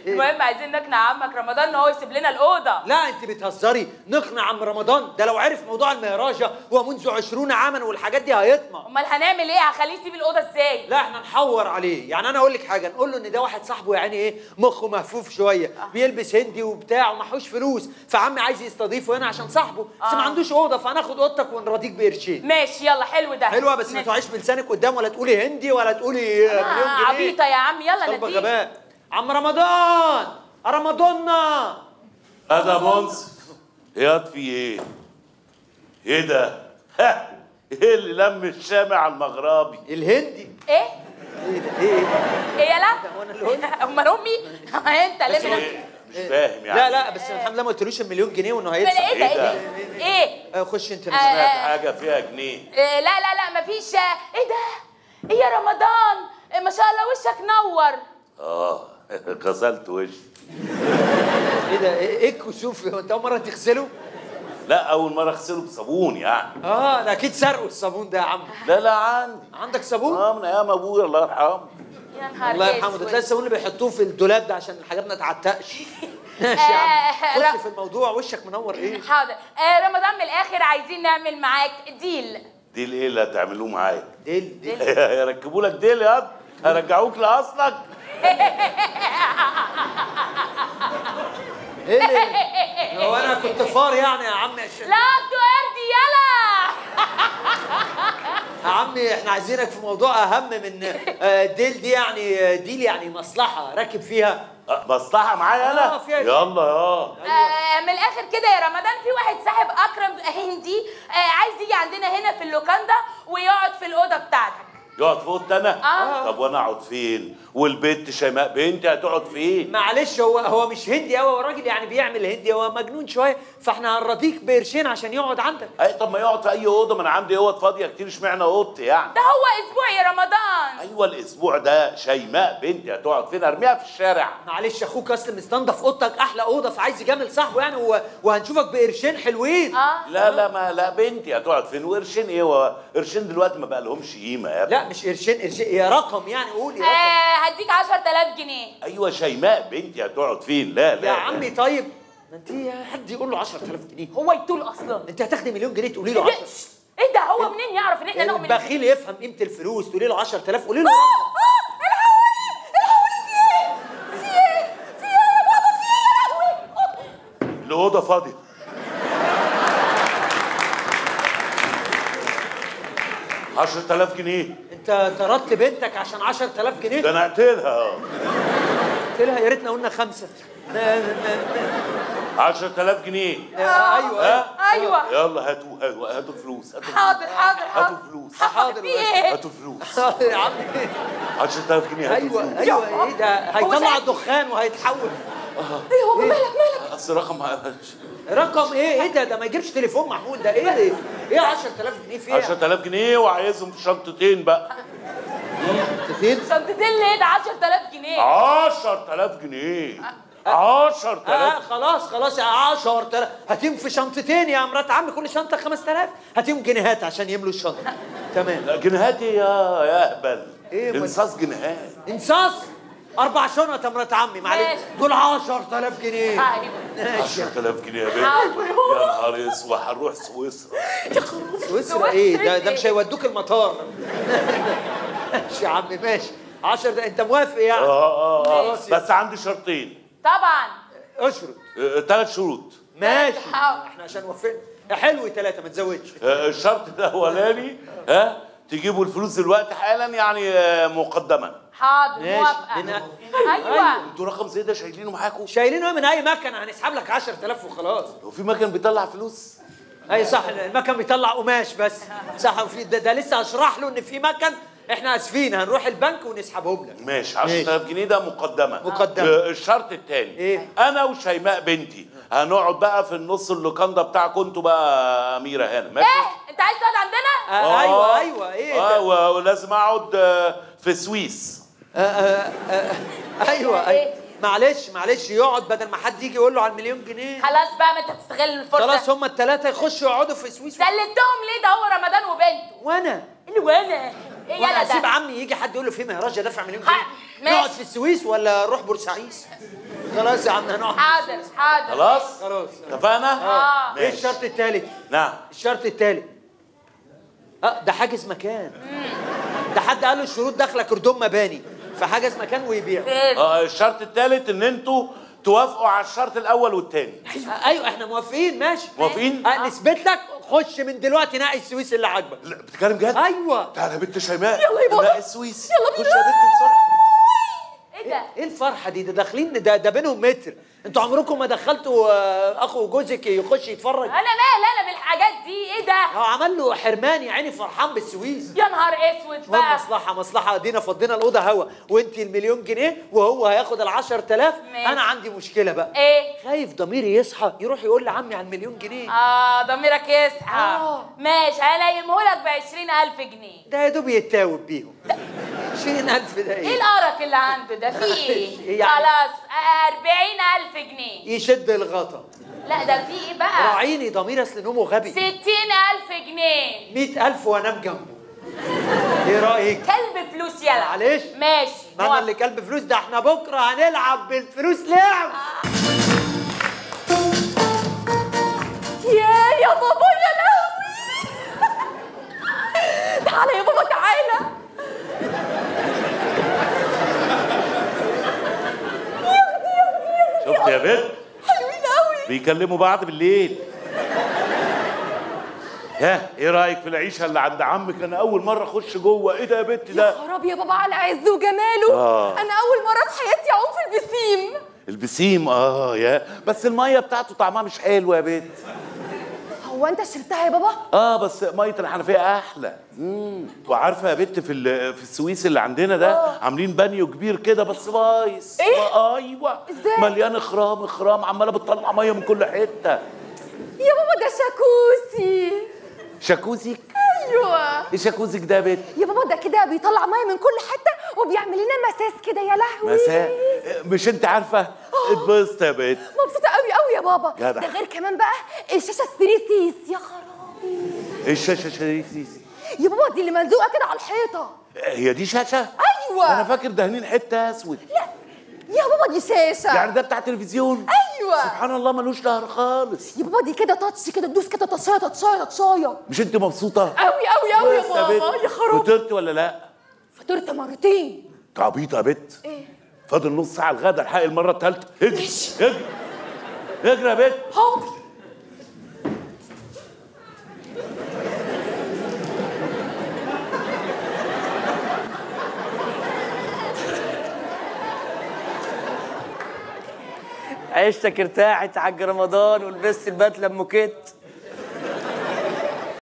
المهم عايزين نقنع عمك رمضان ان هو يسيب لنا الاوضه لا انت بتهزري نقنع عم رمضان ده لو عرف موضوع المهراجة ومنذ عشرون عاما والحاجات دي هيطمع امال هنعمل ايه هخليه يسيب الاوضه ازاي لا احنا نحور عليه يعني انا اقول لك حاجه نقول له ان ده واحد صاحبه يعني ايه مخه مهفوف شويه بيلبس هندي وبتاع ومحوش فلوس فعمي عايز يستضيفه هنا عشان صاحبه بس ما آه. عندوش اوضه فهناخد اوضتك ونرضيك بقرشين ماشي يلا حلو ده حلوه بس ما ماشي. تقعيش بلسانك قدام ولا تقولي هندي ولا تقولي آه، مليون جنيه عبيطه يا عم يلا طالبه نديك غباء عم رمضان رمضاننا هذا منصف ياض في ايه؟ ايه ده؟ ها ايه اللي لم الشامع المغربي؟ الهندي ايه ايه ده ايه ايه ايه يلا هو أنا اللي قلت؟ امال امي انت بس ليه إيه؟ مش فاهم يعني لا لا بس الحمد لله ما قلتلوش المليون جنيه وانه ايه هيدفع ده ايه ده إيه ده؟ ايه ده؟ ايه آه، خش انت آه، نزل. سمعت حاجه فيها جنيه إيه، لا لا لا مفيش ايه ده ايه يا رمضان إيه ما شاء الله وشك نور اه غسلت وشي ايه ده ايه إيه الكسوف هو انت اول مره تغسله لا اول مره اغسله بصابون يعني اه ده اكيد سرقوا الصابون ده يا عم لا لا عندي عندك صابون اه من ايام ابويا الله يرحمه يا نهار الله يرحمه ده أسود. تلاقي الصابون اللي بيحطوه في الدولاب ده عشان الحاجات ما تعتقش ماشي يا عم آه، لا. خش في الموضوع وشك منور ايه حاضر آه رمضان من الاخر عايزين نعمل معاك ديل دي ايه اللي هتعملوه معايا؟ ديل ديل يركبوا لك ديل ياض هرجعوك لاصلك ايه اللي هو انا كنت فار يعني يا عم يا شيخ لا تؤدي يلا يا عمي احنا عايزينك في موضوع اهم من آه، ديل دي يعني آه، ديل يعني مصلحه راكب فيها أه، مصلحه معايا آه، انا فيها إيه؟ يلا يا آه من الاخر كده يا رمضان في واحد صاحب اكرم هندي آه عايز يجي عندنا هنا في اللوكاندا ويقعد في الاوضه بتاعتك يقعد في اوضتي انا آه. طب وانا اقعد فين والبنت شيماء بنتي هتقعد فين معلش هو هو مش هندي قوي هو راجل يعني بيعمل هندي هو مجنون شويه فاحنا هنرضيك بقرشين عشان يقعد عندك اي طب ما يقعد في اي اوضه ما انا عندي اوض فاضيه كتير اشمعنى اوضتي يعني ده هو اسبوع يا رمضان ايوه الاسبوع ده شيماء بنتي هتقعد فين ارميها في الشارع معلش اخوك اصل مستنضف اوضتك احلى اوضه فعايز يجامل صاحبه يعني و... وهنشوفك بقرشين حلوين اه لا لا ما لا بنتي هتقعد فين وقرشين ايه هو قرشين دلوقتي ما بقى لهمش قيمه يا ابني لا مش قرشين قرشين يا رقم يعني قول يا رقم آه هديك 10000 جنيه ايوه شيماء بنتي هتقعد فين لا لا يا لا. عمي طيب ما انت حد يقول له 10000 جنيه هو يطول اصلا انت هتاخدي مليون جنيه تقولي له 10 ايه ده هو منين يعرف ان احنا نؤمن البخيل يفهم قيمه الفلوس تقولي له 10000 قولي له اه رقم. اه الحقوني الحقوني في ايه في ايه في ايه يا بابا في ايه يا لهوي الاوضه فاضيه عشرة آلاف جنيه انت طردت بنتك عشان 10000 جنيه ده انا هقتلها قلت لها يا ريتنا قلنا خمسه ما- ما- عشرة آلاف جنيه ما- ايوه ايوه ها ايوه يلا هاتوا هاتوا هاتوا الفلوس هاتوا حاضر حاضر هاتوا حاضر الفلوس حاضر في ايه هاتوا الفلوس يا عمي 10000 جنيه هاتوا ايوه الفلوس ايوه ايه ده هيطلع ساعد- دخان وهيتحول ايه هو مالك مالك اصل رقم رقم ايه ايه ده ده ما يجيبش تليفون محمود ده ايه ده ايه 10000 جنيه في ايه 10000 جنيه وعايزهم في شنطتين بقى شنطتين شنطتين ليه ده 10000 جنيه 10000 جنيه اه 10000 خلاص خلاص يا 10000 هاتيهم في شنطتين يا مرات عمي كل شنطه 5000 هاتيهم جنيهات عشان يملوا الشنطه تمام لا جنيهات ايه يا يا اهبل إيه ما- انصاص جنيهات انصاص اربع شنط يا مرات عمي معلش ماشي. دول 10000 جنيه ايوه ماشي 10000 جنيه يا بنت حاضر. يا نهار اسود هنروح سويسرا سويسرا ايه ده ده مش هيودوك المطار ماشي يا عمي ماشي 10 ده انت موافق يعني اه اه خلاص اه بس عندي شرطين طبعا اشرط ثلاث شروط ماشي حاضر. احنا عشان وفقنا يا حلو ثلاثة ما تزودش آه، الشرط الاولاني ها تجيبوا الفلوس دلوقتي حالا يعني آه، مقدما حاضر ماشي. موافقه من- ايوه انتوا رقم زي ده شايلينه معاكم شايلينه من اي مكنه هنسحب لك 10000 وخلاص هو في مكان بيطلع فلوس اي صح المكن بيطلع قماش بس صح وفي ده, ده لسه هشرح له ان في مكن احنا اسفين هنروح البنك ونسحبهم لك ماشي 10000 جنيه ده مقدما مقدما. آه، الشرط الثاني إيه؟ انا وشيماء بنتي هنقعد بقى في النص اللوكاندا بتاعكم انتوا بقى اميره هنا ماشي ايه انت عايز تقعد عندنا آه ايوه ايوه ايه اه ده و- ولازم اقعد آه، في سويس آه آه آه ايوه ايوه معلش معلش يقعد بدل ما حد يجي يقول له على المليون جنيه خلاص بقى ما انت تستغل الفرصه خلاص هم الثلاثه يخشوا يقعدوا في سويس سلمتهم ليه ده هو رمضان وبنته وانا اللي وانا ايه وانا يلا اسيب ده عمي يجي حد يقول له في مهراج دافع مليون ها، جنيه ماشي. نقعد في السويس ولا نروح بورسعيد خلاص يا عم هنقعد حاضر حاضر خلاص خلاص اتفقنا اه ايه ماشي. الشرط الثالث نعم الشرط الثالث اه ده حاجز مكان ده حد قال له الشروط داخله كردون مباني فحجز مكان ويبيع خير اه الشرط الثالث ان انتوا توافقوا على الشرط الاول والثاني آه، ايوه احنا موافقين ماشي موافقين؟ آه نثبت لك خش من دلوقتي نقي السويس اللي عاجبك لا بتتكلم جد؟ ايوه تعالى يا بنت شيماء يلا يا بابا. لا السويس يلا خش بينا. يا بنت بسرعه ايه ده ايه الفرحه دي ده داخلين ده ده بينهم متر انتوا عمركم ما دخلتوا آه، اخو جوزك يخش يتفرج انا مال انا بالحاجات دي ايه ده هو عمل له حرمان يا عيني فرحان بالسويس يا نهار اسود هو بقى مصلحة مصلحة ادينا فضينا الأوضة هوا وانت المليون جنيه وهو هياخد ال 10000 ماشي. أنا عندي مشكلة بقى ايه خايف ضميري يصحى يروح يقول لعمي على المليون جنيه اه ضميرك يصحى آه. ماشي هنيمهولك ب 20000 جنيه ده يا دوب يتاوب بيهم 20000 ده ايه ايه؟ القرف اللي عنده ده في إيه ايه يعني؟ خلاص 40000 جنيه يشد الغطا لا ده في ايه بقى راعيني ضميري أصل نومه غبي 60000 جنيه 100000 وأنام جنبه إيه رأيك؟ كلب فلوس يلا معلش. ماشي ما أنا اللي كلب فلوس ده احنا بكرة هنلعب بالفلوس لعب يا يا بابا يا لهوي تعالى يا بابا تعالى شفت يا بنت حلوين قوي بيكلموا بعض بالليل ها ايه رايك في العيشه اللي عند عمك انا اول مره اخش جوه ايه ده يا بنت يا ده خراب يا بابا على عز وجماله آه. انا اول مره في حياتي اعوم في البسيم البسيم اه يا بس الميه بتاعته طعمها مش حلو يا بنت هو انت شربتها يا بابا اه بس ميه الحنفيه احلى مم. وعارفه يا بنت في ال- في السويس اللي عندنا ده عاملين بانيو كبير كده بس بايظ إيه؟ آه، ايوه إزاي؟ مليان اخرام اخرام عماله بتطلع ميه من كل حته يا بابا ده شاكوسي شاكوزك ايوه ايه شاكوزك ده يا بنت يا بابا ده كده بيطلع ميه من كل حته وبيعمل لنا مساس كده يا لهوي مساء مش انت عارفه اتبسط يا بنت مبسوطه قوي قوي يا بابا جدع. ده غير كمان بقى الشاشه 3 سيس يا خرابي الشاشه شريسي يا بابا دي اللي ملزوقه كده على الحيطه هي دي شاشه ايوه انا فاكر دهنين حته اسود يا بابا دي شاشه يعني ده بتاع تلفزيون ايوه سبحان الله ملوش ظهر خالص يا بابا دي كده تاتش كده تدوس كده تاتشايه تاتشايه تاتشايه مش انت مبسوطه قوي قوي قوي يا بس بابا بنت، يا خرابي فطرت ولا لا فطرت مرتين تعبيطه يا بنت ايه فاضل نص ساعه الغدا الحق المره الثالثه اجري اجري اجري يا بنت حاضر عيشتك ارتاحت حاج رمضان ولبست البدله ام كت